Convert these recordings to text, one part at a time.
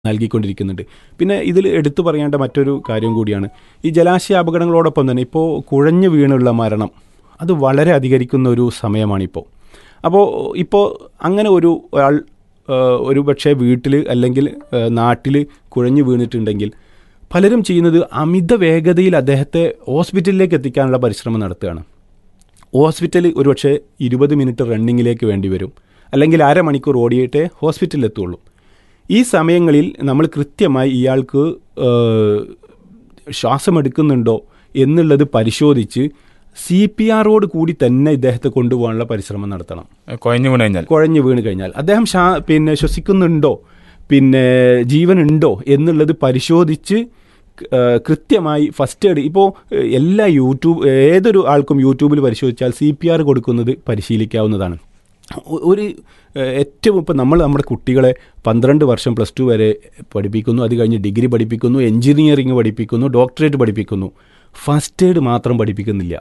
നൽകിക്കൊണ്ടിരിക്കുന്നുണ്ട് പിന്നെ ഇതിൽ എടുത്തു പറയേണ്ട മറ്റൊരു കാര്യം കൂടിയാണ് ഈ ജലാശയ അപകടങ്ങളോടൊപ്പം തന്നെ ഇപ്പോൾ കുഴഞ്ഞു വീണുള്ള മരണം അത് വളരെ അധികരിക്കുന്ന ഒരു സമയമാണിപ്പോൾ അപ്പോൾ ഇപ്പോൾ അങ്ങനെ ഒരു ഒരാൾ ഏഹ്, ഒരു പക്ഷേ വീട്ടിൽ അല്ലെങ്കിൽ നാട്ടിൽ കുഴഞ്ഞു വീണിട്ടുണ്ടെങ്കിൽ പലരും ചെയ്യുന്നത് അമിത വേഗതയിൽ അദ്ദേഹത്തെ ഹോസ്പിറ്റലിലേക്ക് എത്തിക്കാനുള്ള പരിശ്രമം നടത്തുകയാണ് ഹോസ്പിറ്റലിൽ ഒരുപക്ഷെ ഇരുപത് മിനിറ്റ് റണ്ണിങ്ങിലേക്ക് വേണ്ടി വരും അല്ലെങ്കിൽ അരമണിക്കൂർ ഓടിയിട്ടേ ഹോസ്പിറ്റലിൽ എത്തുള്ളൂ ഈ സമയങ്ങളിൽ നമ്മൾ കൃത്യമായി ഇയാൾക്ക് ഏഹ്, ശ്വാസമെടുക്കുന്നുണ്ടോ എന്നുള്ളത് പരിശോധിച്ച് സി പി ആറോട് കൂടി തന്നെ ഇദ്ദേഹത്തെ കൊണ്ടുപോകാനുള്ള പരിശ്രമം നടത്തണം കുഴഞ്ഞു വീണ് കഴിഞ്ഞാൽ കുഴഞ്ഞു വീണ് കഴിഞ്ഞാൽ അദ്ദേഹം ശ്വാ പിന്നെ ശ്വസിക്കുന്നുണ്ടോ പിന്നെ ജീവനുണ്ടോ എന്നുള്ളത് പരിശോധിച്ച് ആ, കൃത്യമായി ഫസ്റ്റ് എയ്ഡ് ഇപ്പോൾ എല്ലാ യൂട്യൂബ് ഏതൊരു ആൾക്കും യൂട്യൂബിൽ പരിശോധിച്ചാൽ സി പി ആർ കൊടുക്കുന്നത് പരിശീലിക്കാവുന്നതാണ് ഒ- ഒരു ഏ, ഏറ്റവും ഇപ്പോൾ നമ്മൾ നമ്മുടെ കുട്ടികളെ പന്ത്രണ്ട് വർഷം പ്ലസ് ടു വരെ പഠിപ്പിക്കുന്നു അത് കഴിഞ്ഞ് ഡിഗ്രി പഠിപ്പിക്കുന്നു എഞ്ചിനീയറിംഗ് പഠിപ്പിക്കുന്നു ഡോക്ടറേറ്റ് പഠിപ്പിക്കുന്നു ഫസ്റ്റ് എയ്ഡ് മാത്രം പഠിപ്പിക്കുന്നില്ല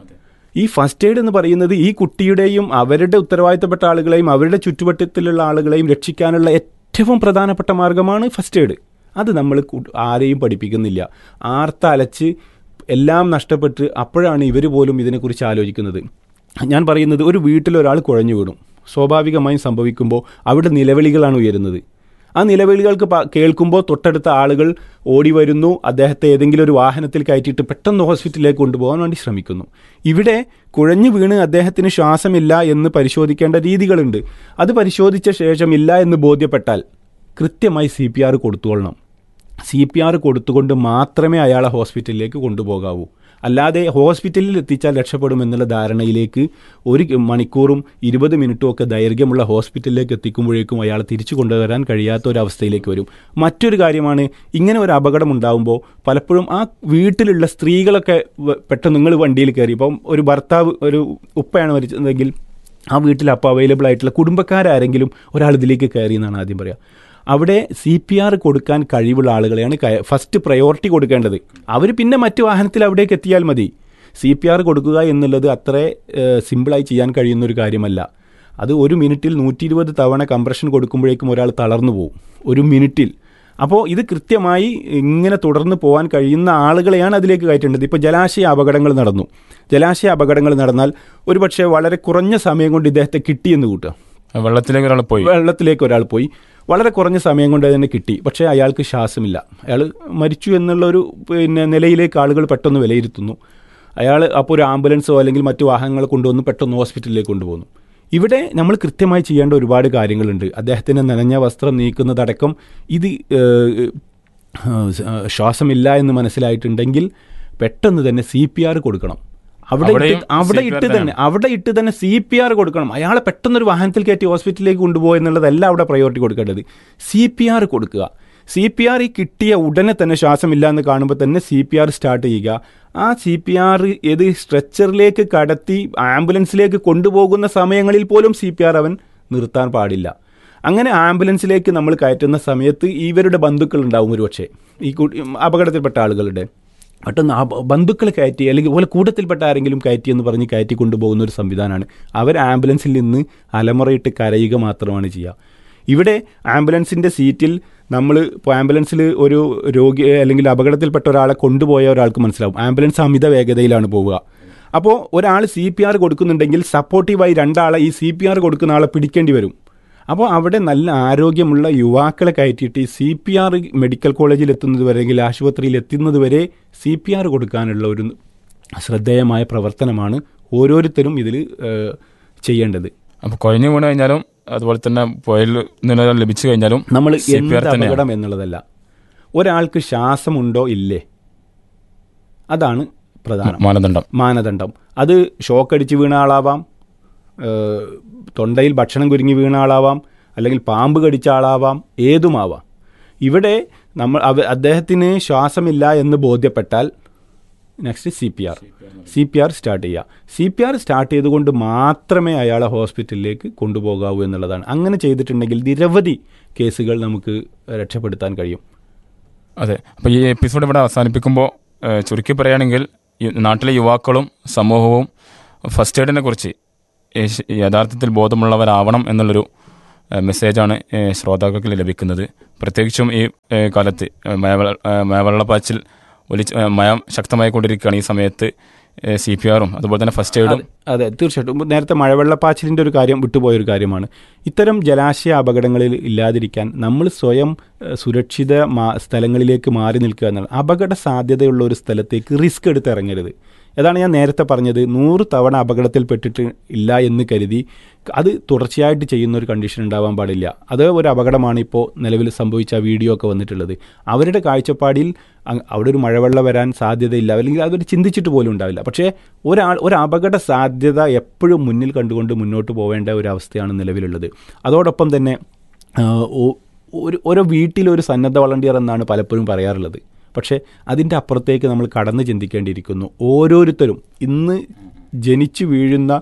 ഈ ഫസ്റ്റ് എയ്ഡ് എന്ന് പറയുന്നത് ഈ കുട്ടിയുടെയും അവരുടെ ഉത്തരവാദിത്തപ്പെട്ട ആളുകളെയും അവരുടെ ചുറ്റുവട്ടത്തിലുള്ള ആളുകളെയും രക്ഷിക്കാനുള്ള ഏറ്റവും പ്രധാനപ്പെട്ട മാർഗമാണ് ഫസ്റ്റ് എയ്ഡ് അത് നമ്മൾ കു- ആരെയും പഠിപ്പിക്കുന്നില്ല ആർത്തലച്ച് എല്ലാം നഷ്ടപ്പെട്ട് അപ്പോഴാണ് ഇവർ പോലും ഇതിനെക്കുറിച്ച് ആലോചിക്കുന്നത് ഞാൻ പറയുന്നത് ഒരു വീട്ടിലൊരാൾ കുഴഞ്ഞു വീണു സ്വാഭാവികമായും സംഭവിക്കുമ്പോൾ അവിടെ നിലവിളികളാണ് ഉയരുന്നത് ആ നിലവിളികൾക്ക് പ- കേൾക്കുമ്പോൾ തൊട്ടടുത്ത ആളുകൾ ഓടി വരുന്നു അദ്ദേഹത്തെ ഏതെങ്കിലും ഒരു വാഹനത്തിൽ കയറ്റിയിട്ട് പെട്ടെന്ന് ഹോസ്പിറ്റലിലേക്ക് കൊണ്ടുപോകാൻ വേണ്ടി ശ്രമിക്കുന്നു ഇവിടെ കുഴഞ്ഞു വീണ് അദ്ദേഹത്തിന് ശ്വാസമില്ല എന്ന് പരിശോധിക്കേണ്ട രീതികളുണ്ട് അത് പരിശോധിച്ച ശേഷം ഇല്ല എന്ന് ബോധ്യപ്പെട്ടാൽ കൃത്യമായി സി പി ആർ കൊടുത്തുകൊള്ളണം സി പി ആർ കൊടുത്തുകൊണ്ട് മാത്രമേ അയാളെ ഹോസ്പിറ്റലിലേക്ക് കൊണ്ടുപോകാവൂ അല്ലാതെ ഹോസ്പിറ്റലിൽ എത്തിച്ചാൽ രക്ഷപ്പെടുമെന്നുള്ള ധാരണയിലേക്ക് ഒരു മണിക്കൂറും ഇരുപത് മിനിറ്റും ഒക്കെ ദൈർഘ്യമുള്ള ഹോസ്പിറ്റലിലേക്ക് എത്തിക്കുമ്പോഴേക്കും അയാളെ തിരിച്ചു കൊണ്ടുവരാൻ കഴിയാത്ത ഒരവസ്ഥയിലേക്ക് വരും മറ്റൊരു കാര്യമാണ് ഇങ്ങനെ ഒരു അപകടം ഉണ്ടാകുമ്പോൾ പലപ്പോഴും ആ വീട്ടിലുള്ള സ്ത്രീകളൊക്കെ വ- പെട്ടെന്ന് നിങ്ങൾ വണ്ടിയിൽ കയറി ഇപ്പം ഒരു ഭർത്താവ് ഒരു ഉപ്പയാണ് മരിച്ചതെങ്കിൽ ആ വീട്ടിൽ അപ്പോൾ അവൈലബിൾ ആയിട്ടുള്ള കുടുംബക്കാരാരെങ്കിലും ഒരാൾ ഇതിലേക്ക് കയറി എന്നാണ് ആദ്യം പറയുക അവിടെ സി പി ആർ കൊടുക്കാൻ കഴിവുള്ള ആളുകളെയാണ് കയ- ഫസ്റ്റ് പ്രയോറിറ്റി കൊടുക്കേണ്ടത് അവർ പിന്നെ മറ്റു വാഹനത്തിൽ അവിടേക്ക് എത്തിയാൽ മതി സി പി ആർ കൊടുക്കുക എന്നുള്ളത് അത്ര ഏഹ്, സിമ്പിളായി ചെയ്യാൻ കഴിയുന്ന ഒരു കാര്യമല്ല അത് ഒരു മിനിറ്റിൽ നൂറ്റി ഇരുപത് തവണ കംപ്രഷൻ കൊടുക്കുമ്പോഴേക്കും ഒരാൾ തളർന്നു പോകും ഒരു മിനിറ്റിൽ അപ്പോൾ ഇത് കൃത്യമായി ഇങ്ങനെ തുടർന്ന് പോകാൻ കഴിയുന്ന ആളുകളെയാണ് അതിലേക്ക് കയറ്റേണ്ടത് ഇപ്പോൾ ജലാശയ അപകടങ്ങൾ നടന്നു ജലാശയ അപകടങ്ങൾ നടന്നാൽ ഒരുപക്ഷെ വളരെ കുറഞ്ഞ സമയം കൊണ്ട് ഇദ്ദേഹത്തെ കിട്ടിയെന്ന് കൂട്ടുക വെള്ളത്തിലേക്ക് ഒരാൾ പോയി വെള്ളത്തിലേക്ക് ഒരാൾ പോയി വളരെ കുറഞ്ഞ സമയം കൊണ്ട് തന്നെ കിട്ടി പക്ഷേ അയാൾക്ക് ശ്വാസമില്ല അയാൾ മരിച്ചു എന്നുള്ള ഒരു പിന്നെ നിലയിലേക്ക് ആളുകൾ പെട്ടെന്ന് വിലയിരുത്തുന്നു അയാൾ അപ്പോൾ ഒരു ആംബുലൻസോ അല്ലെങ്കിൽ മറ്റു വാഹനങ്ങൾ കൊണ്ടുവന്ന് പെട്ടെന്ന് ഹോസ്പിറ്റലിലേക്ക് കൊണ്ടുപോകുന്നു ഇവിടെ നമ്മൾ കൃത്യമായി ചെയ്യേണ്ട ഒരുപാട് കാര്യങ്ങളുണ്ട് അദ്ദേഹത്തിന് നനഞ്ഞ വസ്ത്രം നീക്കുന്നതടക്കം ഇത് ഏഹ്, ഏഹ്, ശ്വാസമില്ല എന്ന് മനസ്സിലായിട്ടുണ്ടെങ്കിൽ പെട്ടെന്ന് തന്നെ സി പി ആർ കൊടുക്കണം അവിടെ ഇട്ട് അവിടെയും അവിടെ CPR ഇട്ട് തന്നെ അവിടെ ഇട്ട് തന്നെ സി പി ആർ കൊടുക്കണം അയാളെ പെട്ടെന്നൊരു വാഹനത്തിൽ കയറ്റി ഹോസ്പിറ്റലിലേക്ക് കൊണ്ടുപോകുക എന്നുള്ളതല്ല അവിടെ പ്രയോറിറ്റി കൊടുക്കേണ്ടത് സി പി ആർ കൊടുക്കുക സി പി ആർ ഈ കിട്ടിയ ഉടനെ തന്നെ ശ്വാസമില്ല എന്ന് കാണുമ്പോൾ തന്നെ സി പി ആർ സ്റ്റാർട്ട് ചെയ്യുക ആ സി പി ആർ ഏത് സ്ട്രെച്ചറിലേക്ക് കടത്തി ആംബുലൻസിലേക്ക് കൊണ്ടുപോകുന്ന സമയങ്ങളിൽ പോലും സി പി ആർ അവൻ നിർത്താൻ പാടില്ല അങ്ങനെ ആംബുലൻസിലേക്ക് നമ്മൾ കയറ്റുന്ന സമയത്ത് ഇവരുടെ ബന്ധുക്കൾ ഉണ്ടാവും ഒരുപക്ഷെ ഈ കുട്ടി അപകടത്തിൽപ്പെട്ട ആളുകളുടെ പെട്ടെന്ന് ആ ബ- ബന്ധുക്കൾ കയറ്റി അല്ലെങ്കിൽ പോലെ കൂട്ടത്തിൽപ്പെട്ട ആരെങ്കിലും കയറ്റി എന്ന് പറഞ്ഞ് കയറ്റി കൊണ്ടുപോകുന്ന ഒരു സംവിധാനമാണ് അവർ ആംബുലൻസിൽ നിന്ന് അലമുറയിട്ട് കരയുക മാത്രമാണ് ചെയ്യുക ഇവിടെ ആംബുലൻസിൻ്റെ സീറ്റിൽ നമ്മൾ ഇപ്പോൾ ആംബുലൻസിൽ ഒരു രോഗി അല്ലെങ്കിൽ അപകടത്തിൽപ്പെട്ട ഒരാളെ കൊണ്ടുപോയ ഒരാൾക്ക് മനസ്സിലാവും ആംബുലൻസ് അമിത വേഗതയിലാണ് പോവുക അപ്പോൾ ഒരാൾ സി പി ആർ കൊടുക്കുന്നുണ്ടെങ്കിൽ സപ്പോർട്ടീവായി രണ്ടാളെ ഈ സി പി ആർ കൊടുക്കുന്ന ആളെ പിടിക്കേണ്ടി വരും അപ്പോൾ അവിടെ നല്ല ആരോഗ്യമുള്ള യുവാക്കളെ കയറ്റിയിട്ട് ഈ സി പി ആർ മെഡിക്കൽ കോളേജിൽ എത്തുന്നത് വരെ അല്ലെങ്കിൽ ആശുപത്രിയിൽ എത്തുന്നത് വരെ സി പി ആർ കൊടുക്കാനുള്ള ഒരു ശ്രദ്ധേയമായ പ്രവർത്തനമാണ് ഓരോരുത്തരും ഇതിൽ ചെയ്യേണ്ടത് അപ്പോൾ കുഴഞ്ഞു വീണ് കഴിഞ്ഞാലും അതുപോലെ തന്നെ പുഴയിൽ നിന്ന് ലഭിച്ചു കഴിഞ്ഞാലും നമ്മൾ CPR എന്ത് തന്നെയാണ്. അപകടം എന്നുള്ളതല്ല ഒരാൾക്ക് ശ്വാസമുണ്ടോ ഇല്ലേ അതാണ് പ്രധാനം മാനദണ്ഡം മാനദണ്ഡം അത് ഷോക്ക് അടിച്ച് വീണ ആളാവാം ഏഹ്, തൊണ്ടയിൽ ഭക്ഷണം കുരുങ്ങി വീണ ആളാവാം അല്ലെങ്കിൽ പാമ്പ് കടിച്ച ആളാവാം ഏതുമാവാം ഇവിടെ നമ്മൾ അവ അദ്ദേഹത്തിന് ശ്വാസമില്ല എന്ന് ബോധ്യപ്പെട്ടാൽ next C P R C P R start ചെയ്യുക സി പി ആർ സ്റ്റാർട്ട് ചെയ്തുകൊണ്ട് മാത്രമേ അയാളെ ഹോസ്പിറ്റലിലേക്ക് കൊണ്ടുപോകാവൂ എന്നുള്ളതാണ് അങ്ങനെ ചെയ്തിട്ടുണ്ടെങ്കിൽ നിരവധി കേസുകൾ നമുക്ക് രക്ഷപ്പെടുത്താൻ കഴിയും അതെ അപ്പോൾ ഈ എപ്പിസോഡ് ഇവിടെ അവസാനിപ്പിക്കുമ്പോൾ ഏഹ്, ചുരുക്കി പറയുകയാണെങ്കിൽ ഈ നാട്ടിലെ യുവാക്കളും സമൂഹവും ഫസ്റ്റ് എയ്ഡിനെ കുറിച്ച് യശ്- യഥാർത്ഥത്തിൽ ബോധമുള്ളവരാവണം എന്നുള്ളൊരു ഏഹ് മെസ്സേജാണ് ഏഹ് ശ്രോതാക്കൾക്ക് ലഭിക്കുന്നത് പ്രത്യേകിച്ചും ഈ ഏഹ് കാലത്ത് ഏഹ് മഴവെള്ള ഏഹ് മഴവെള്ളപ്പാച്ചിൽ ഒലിച്ച് ഏഹ് മഴ ശക്തമായി കൊണ്ടിരിക്കുകയാണ് ഈ സമയത്ത് സി പി ആറും അതുപോലെ തന്നെ ഫസ്റ്റ് എയ്ഡും അതെ, അതെ തീർച്ചയായിട്ടും ഇപ്പൊ നേരത്തെ മഴവെള്ളപ്പാച്ചിലിൻ്റെ ഒരു കാര്യം വിട്ടുപോയൊരു കാര്യമാണ് ഇത്തരം ജലാശയ അപകടങ്ങളിൽ ഇല്ലാതിരിക്കാൻ നമ്മൾ സ്വയം ഏഹ്, സുരക്ഷിത മാ- സ്ഥലങ്ങളിലേക്ക് മാറി നിൽക്കുക എന്നാണ് അപകട സാധ്യതയുള്ള ഒരു സ്ഥലത്തേക്ക് റിസ്ക് എടുത്ത് ഇറങ്ങരുത് അതാണ് ഞാൻ നേരത്തെ പറഞ്ഞത് നൂറ് തവണ അപകടത്തിൽപ്പെട്ടിട്ട് ഇല്ല എന്ന് കരുതി അത് തുടർച്ചയായിട്ട് ചെയ്യുന്ന ഒരു കണ്ടീഷൻ ഉണ്ടാവാൻ പാടില്ല അത് ഒരു അപകടമാണ് ഇപ്പോൾ നിലവിൽ സംഭവിച്ച ആ വീഡിയോ ഒക്കെ വന്നിട്ടുള്ളത് അവരുടെ കാഴ്ചപ്പാടിൽ അ- അവിടെ ഒരു മഴവെള്ളം വരാൻ സാധ്യതയില്ല അല്ലെങ്കിൽ അവർ ചിന്തിച്ചിട്ട് പോലും ഉണ്ടാവില്ല പക്ഷേ ഒരാൾ ഒരു അപകട സാധ്യത എപ്പോഴും മുന്നിൽ കണ്ടുകൊണ്ട് മുന്നോട്ട് പോവേണ്ട ഒരു അവസ്ഥയാണ് നിലവിലുള്ളത് അതോടൊപ്പം തന്നെ ആ, ഒ- ഒരു ഓരോ വീട്ടിലൊരു സന്നദ്ധ വളണ്ടിയർ എന്നാണ് പലപ്പോഴും പറയാറുള്ളത് പക്ഷേ അതിൻ്റെ അപ്പുറത്തേക്ക് നമ്മൾ കടന്ന് ചിന്തിക്കേണ്ടിയിരിക്കുന്നു ഓരോരുത്തരും ഇന്ന് ജനിച്ചു വീഴുന്ന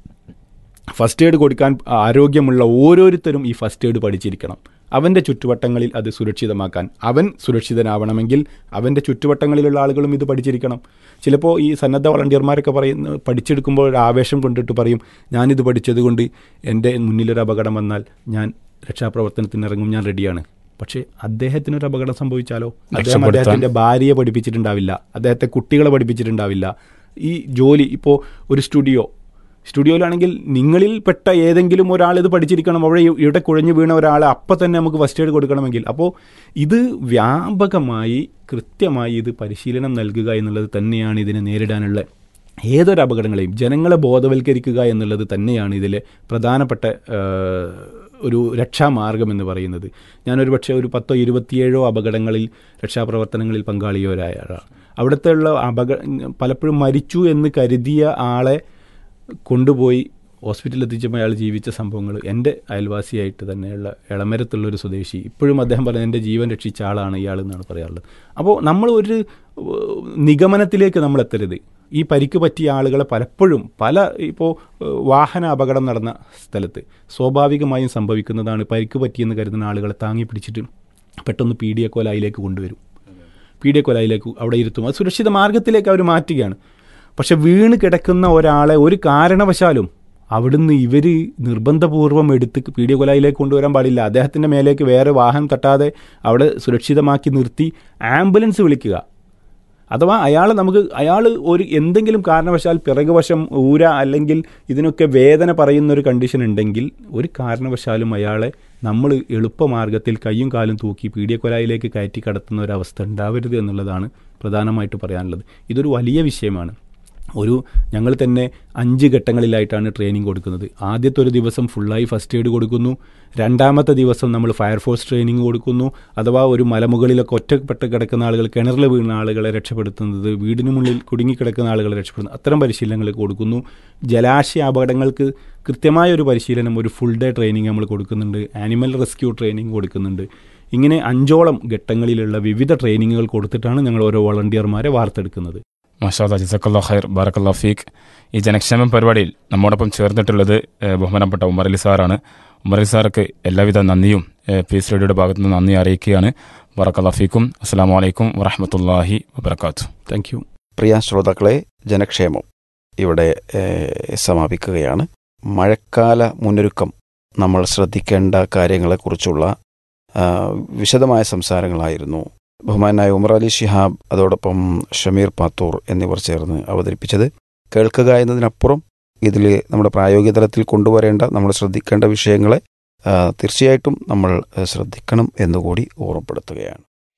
ഫസ്റ്റ് എയ്ഡ് കൊടുക്കാൻ ആരോഗ്യമുള്ള ഓരോരുത്തരും ഈ ഫസ്റ്റ് എയ്ഡ് പഠിച്ചിരിക്കണം അവൻ്റെ ചുറ്റുവട്ടങ്ങളിൽ അത് സുരക്ഷിതമാക്കാൻ അവൻ സുരക്ഷിതനാവണമെങ്കിൽ അവൻ്റെ ചുറ്റുവട്ടങ്ങളിലുള്ള ആളുകളും ഇത് പഠിച്ചിരിക്കണം ചിലപ്പോൾ ഈ സന്നദ്ധ വളണ്ടിയർമാരൊക്കെ പറയുന്ന പഠിച്ചെടുക്കുമ്പോൾ ഒരു ആവേശം കൊണ്ടിട്ട് പറയും ഞാനിത് പഠിച്ചത് കൊണ്ട് എൻ്റെ മുന്നിലൊരു അപകടം വന്നാൽ ഞാൻ രക്ഷാപ്രവർത്തനത്തിന് ഇറങ്ങും ഞാൻ റെഡിയാണ് പക്ഷേ അദ്ദേഹത്തിനൊരു അപകടം സംഭവിച്ചാലോ അദ്ദേഹം രക്ഷപ്പെടുത്താൻ. അദ്ദേഹത്തിൻ്റെ ഭാര്യയെ പഠിപ്പിച്ചിട്ടുണ്ടാവില്ല അദ്ദേഹത്തെ കുട്ടികളെ പഠിപ്പിച്ചിട്ടുണ്ടാവില്ല ഈ ജോലി ഇപ്പോൾ ഒരു സ്റ്റുഡിയോ സ്റ്റുഡിയോയിലാണെങ്കിൽ നിങ്ങളിൽ പെട്ട ഏതെങ്കിലും ഒരാൾ ഇത് പഠിച്ചിരിക്കണം അവിടെ ഇ- ഇവിടെ കുഴഞ്ഞു വീണ ഒരാളെ അപ്പം തന്നെ നമുക്ക് ഫസ്റ്റ് എയ്ഡ് കൊടുക്കണമെങ്കിൽ അപ്പോൾ ഇത് വ്യാപകമായി കൃത്യമായി ഇത് പരിശീലനം നൽകുക എന്നുള്ളത് തന്നെയാണ് ഇതിനെ നേരിടാനുള്ള ഏതൊരു അപകടങ്ങളെയും ജനങ്ങളെ ബോധവൽക്കരിക്കുക എന്നുള്ളത് തന്നെയാണ് ഇതിലെ പ്രധാനപ്പെട്ട ആ, ഒരു രക്ഷാമാർഗം എന്ന് പറയുന്നത് ഞാനൊരു പക്ഷേ ഒരു പത്തോ ഇരുപത്തിയേഴോ അപകടങ്ങളിൽ രക്ഷാപ്രവർത്തനങ്ങളിൽ പങ്കാളിയോരായ ആളാണ് അവിടുത്തെ ഉള്ള അപക പലപ്പോഴും മരിച്ചു എന്ന് കരുതിയ ആളെ കൊണ്ടുപോയി ഹോസ്പിറ്റലിൽ എത്തിച്ചപ്പോൾ അയാൾ ജീവിച്ച സംഭവങ്ങൾ എൻ്റെ അയൽവാസിയായിട്ട് തന്നെയുള്ള ഇളമരത്തുള്ള ഒരു സ്വദേശി ഇപ്പോഴും അദ്ദേഹം പറയുന്നത് എൻ്റെ ജീവൻ രക്ഷിച്ച ആളാണ് ഇയാൾ എന്നാണ് പറയാറുള്ളത് അപ്പോൾ നമ്മൾ ഒരു ഏഹ്, നിഗമനത്തിലേക്ക് നമ്മൾ എത്തരുത് ഈ പരിക്ക് പറ്റിയ ആളുകളെ പലപ്പോഴും പല ഇപ്പോൾ ഏഹ്, വാഹന അപകടം നടന്ന സ്ഥലത്ത് സ്വാഭാവികമായും സംഭവിക്കുന്നതാണ് പരിക്ക് പറ്റിയെന്ന് കരുതുന്ന ആളുകളെ താങ്ങി പിടിച്ചിട്ട് പെട്ടെന്ന് പി ഡി എ കൊലായിലേക്ക് കൊണ്ടുവരും പി ഡി എ കൊലായിലേക്ക് അവിടെ ഇരുത്തും അത് സുരക്ഷിത മാർഗത്തിലേക്ക് അവർ മാറ്റുകയാണ് പക്ഷെ വീണ് കിടക്കുന്ന ഒരാളെ ഒരു കാരണവശാലും അവിടുന്ന് ഇവർ നിർബന്ധപൂർവ്വം എടുത്ത് പി ഡി എ കൊലായിലേക്ക് കൊണ്ടുവരാൻ പാടില്ല അദ്ദേഹത്തിൻ്റെ മേലേക്ക് വേറെ വാഹനം തട്ടാതെ അവിടെ സുരക്ഷിതമാക്കി നിർത്തി ആംബുലൻസ് വിളിക്കുക അഥവാ അയാൾ നമുക്ക് അയാൾ ഒരു എന്തെങ്കിലും കാരണവശാൽ പിറകുവശം ഊര അല്ലെങ്കിൽ ഇതിനൊക്കെ വേദന പറയുന്ന ഒരു കണ്ടീഷൻ ഉണ്ടെങ്കിൽ ഒരു കാരണവശാലും അയാളെ നമ്മൾ എളുപ്പമാർഗത്തിൽ കയ്യും കാലും തൂക്കി പീഡിയക്കൊലായിലേക്ക് കയറ്റി കടത്തുന്ന ഒരു അവസ്ഥ ഉണ്ടാവരുത് എന്നുള്ളതാണ് പ്രധാനമായിട്ട് പറയാനുള്ളത് ഇതൊരു വലിയ വിഷയമാണ് ഒരു ഞങ്ങൾ തന്നെ അഞ്ച് ഘട്ടങ്ങളിലായിട്ടാണ് ട്രെയിനിങ് കൊടുക്കുന്നത് ആദ്യത്തെ ഒരു ദിവസം ഫുള്ളായി ഫസ്റ്റ് എയ്ഡ് കൊടുക്കുന്നു രണ്ടാമത്തെ ദിവസം നമ്മൾ ഫയർഫോഴ്സ് ട്രെയിനിങ് കൊടുക്കുന്നു അഥവാ ഒരു മലമുകളിലൊക്കെ ഒറ്റപ്പെട്ട് കിടക്കുന്ന ആളുകൾ കിണറിൽ വീണ ആളുകളെ രക്ഷപ്പെടുത്തുന്നത് വീടിന് മുന്നിൽ കുടുങ്ങിക്കിടക്കുന്ന ആളുകളെ രക്ഷപ്പെടുന്നത് അത്തരം പരിശീലനങ്ങൾ കൊടുക്കുന്നു ജലാശയ അപകടങ്ങൾക്ക് കൃത്യമായ ഒരു പരിശീലനം ഒരു ഫുൾ ഡേ ട്രെയിനിങ് നമ്മൾ കൊടുക്കുന്നുണ്ട് ആനിമൽ റെസ്ക്യൂ ട്രെയിനിങ് കൊടുക്കുന്നുണ്ട് ഇങ്ങനെ അഞ്ചോളം ഘട്ടങ്ങളിലുള്ള വിവിധ ട്രെയിനിങ്ങുകൾ കൊടുത്തിട്ടാണ് ഞങ്ങൾ ഓരോ വളണ്ടിയർമാരെ വാർത്തെടുക്കുന്നത് മാഷാല്ല ജിസക്കല്ലാ ഖൈർ ബാറക്കല്ലാ ഫീഖ് ഈ ജനക്ഷേമം പരിപാടിയിൽ നമ്മോടൊപ്പം ചേർന്നിട്ടുള്ളത് ഏഹ്, ബഹുമാനപ്പെട്ട ഉമർ അലി സാറാണ് ഉമർ അലി സാർക്ക് എല്ലാവിധ നന്ദിയും ഏഹ്, പീസ് റേഡിയോയുടെ ഭാഗത്തു നിന്ന് നന്ദി അറിയിക്കുകയാണ് ബാറക്കല്ലാ ഫീക്കും അസ്സാം വലൈക്കും വറഹമത്തല്ലാഹി വബർക്കാത്തു താങ്ക് യു പ്രിയ ശ്രോതാക്കളെ ജനക്ഷേമം ഇവിടെ ഏഹ്, സമാപിക്കുകയാണ് മഴക്കാല മുന്നൊരുക്കം നമ്മൾ ശ്രദ്ധിക്കേണ്ട കാര്യങ്ങളെക്കുറിച്ചുള്ള ആ, വിശദമായ സംസാരങ്ങളായിരുന്നു ബഹുമാനായ ഉമർ അലി ഷിഹാബ് അതോടൊപ്പം ഷമീർ പാത്തൂർ എന്നിവർ ചേർന്ന് അവതരിപ്പിച്ചത് കേൾക്കുക എന്നതിനപ്പുറം ഇതിൽ നമ്മുടെ പ്രായോഗിക തലത്തിൽ കൊണ്ടുവരേണ്ട നമ്മൾ ശ്രദ്ധിക്കേണ്ട വിഷയങ്ങളെ ആ, തീർച്ചയായിട്ടും നമ്മൾ ആ, ശ്രദ്ധിക്കണം എന്നുകൂടി ഓർമ്മപ്പെടുത്തുകയാണ്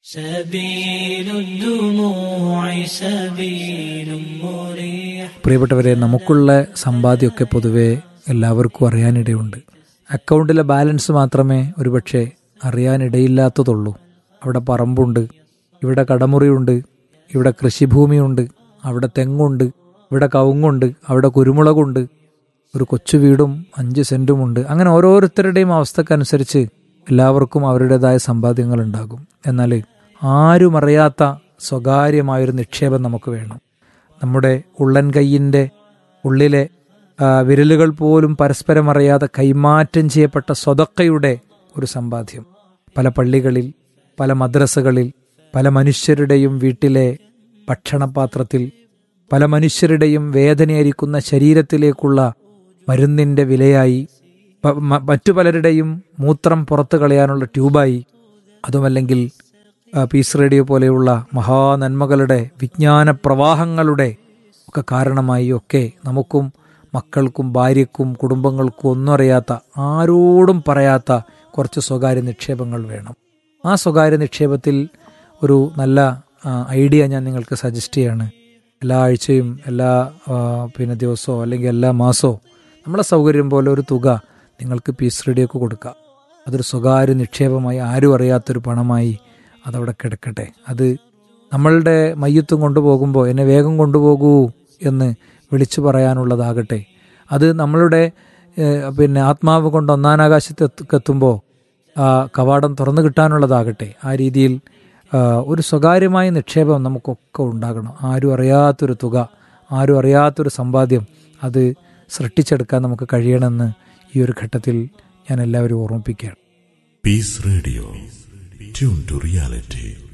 سبيل الدموع سبيل مريح പ്രിയപ്പെട്ടവരെ നമുക്കുള്ള സമ്പാദ്യമൊക്കെ പൊതുവെ എല്ലാവർക്കും അറിയാനിടയുണ്ട് അക്കൗണ്ടിലെ ബാലൻസ് മാത്രമേ ഒരുപക്ഷെ അറിയാനിടയില്ലാത്തതുള്ളൂ അവിടെ പറമ്പുണ്ട് ഇവിടെ കടമുറിയുണ്ട് ഇവിടെ കൃഷിഭൂമിയുണ്ട് അവിടെ തെങ്ങുണ്ട് ഇവിടെ കവുങ്ങുണ്ട് അവിടെ കുരുമുളകുണ്ട് ഒരു കൊച്ചു വീടും അഞ്ച് സെന്റുമുണ്ട് അങ്ങനെ ഓരോരുത്തരുടെയും അവസ്ഥക്കനുസരിച്ച് എല്ലാവർക്കും അവരുടേതായ സമ്പാദ്യങ്ങൾ ഉണ്ടാകും എന്നാൽ ആരും അറിയാത്ത സ്വകാര്യമായൊരു നിക്ഷേപം നമുക്ക് വേണം നമ്മുടെ ഉള്ളൻ കൈയിൻ്റെ ഉള്ളിലെ ആ, വിരലുകൾ പോലും പരസ്പരം അറിയാതെ കൈമാറ്റം ചെയ്യപ്പെട്ട സ്വതക്കയുടെ ഒരു സമ്പാദ്യം പല പള്ളികളിൽ പല മദ്രസകളിൽ പല മനുഷ്യരുടെയും വീട്ടിലെ ഭക്ഷണപാത്രത്തിൽ പല മനുഷ്യരുടെയും വേദനയായിരിക്കുന്ന ശരീരത്തിലേക്കുള്ള മരുന്നിൻ്റെ വിലയായി പ- മ- മറ്റു പലരുടെയും മൂത്രം പുറത്തു കളയാനുള്ള ട്യൂബായി അതുമല്ലെങ്കിൽ ആ, പീസ് റേഡിയോ പോലെയുള്ള മഹാനന്മകളുടെ വിജ്ഞാന പ്രവാഹങ്ങളുടെ ഒക്കെ കാരണമായി ഒക്കെ നമുക്കും മക്കൾക്കും ഭാര്യക്കും കുടുംബങ്ങൾക്കും ഒന്നും അറിയാത്ത ആരോടും പറയാത്ത കുറച്ച് സ്വകാര്യ നിക്ഷേപങ്ങൾ വേണം ആ സ്വകാര്യ നിക്ഷേപത്തിൽ ഒരു നല്ല ആ, ഐഡിയ ഞാൻ നിങ്ങൾക്ക് സജസ്റ്റ് ചെയ്യാണ് എല്ലാ ആഴ്ചയും എല്ലാ ആ, പിന്നെ ദിവസമോ അല്ലെങ്കിൽ എല്ലാ മാസമോ നമ്മളെ സൗകര്യം പോലെ ഒരു തുക നിങ്ങൾക്ക് പീസ് റേഡിയോക്ക് കൊടുക്കാം അതൊരു സ്വകാര്യ നിക്ഷേപമായി ആരും അറിയാത്തൊരു പണമായി അതവിടെ കിടക്കട്ടെ അത് നമ്മളുടെ മയ്യത്തും കൊണ്ടുപോകുമ്പോൾ എന്നെ വേഗം കൊണ്ടുപോകൂ എന്ന് വിളിച്ചു പറയാനുള്ളതാകട്ടെ അത് നമ്മളുടെ ഏഹ്, പിന്നെ ആത്മാവ് കൊണ്ട് ഒന്നാനാകാശത്തെത്തുമ്പോൾ ആ കവാടം തുറന്നു കിട്ടാനുള്ളതാകട്ടെ ആ രീതിയിൽ ആ, ഒരു സ്വകാര്യമായ നിക്ഷേപം നമുക്കൊക്കെ ഉണ്ടാകണം ആരും അറിയാത്തൊരു തുക ആരും അറിയാത്തൊരു സമ്പാദ്യം അത് സൃഷ്ടിച്ചെടുക്കാൻ നമുക്ക് കഴിയണമെന്ന് ഈ ഒരു ഘട്ടത്തിൽ ഞാൻ എല്ലാവരും ഓർമ്മിപ്പിക്കുകയാണ് Peace Radio. Tune to reality.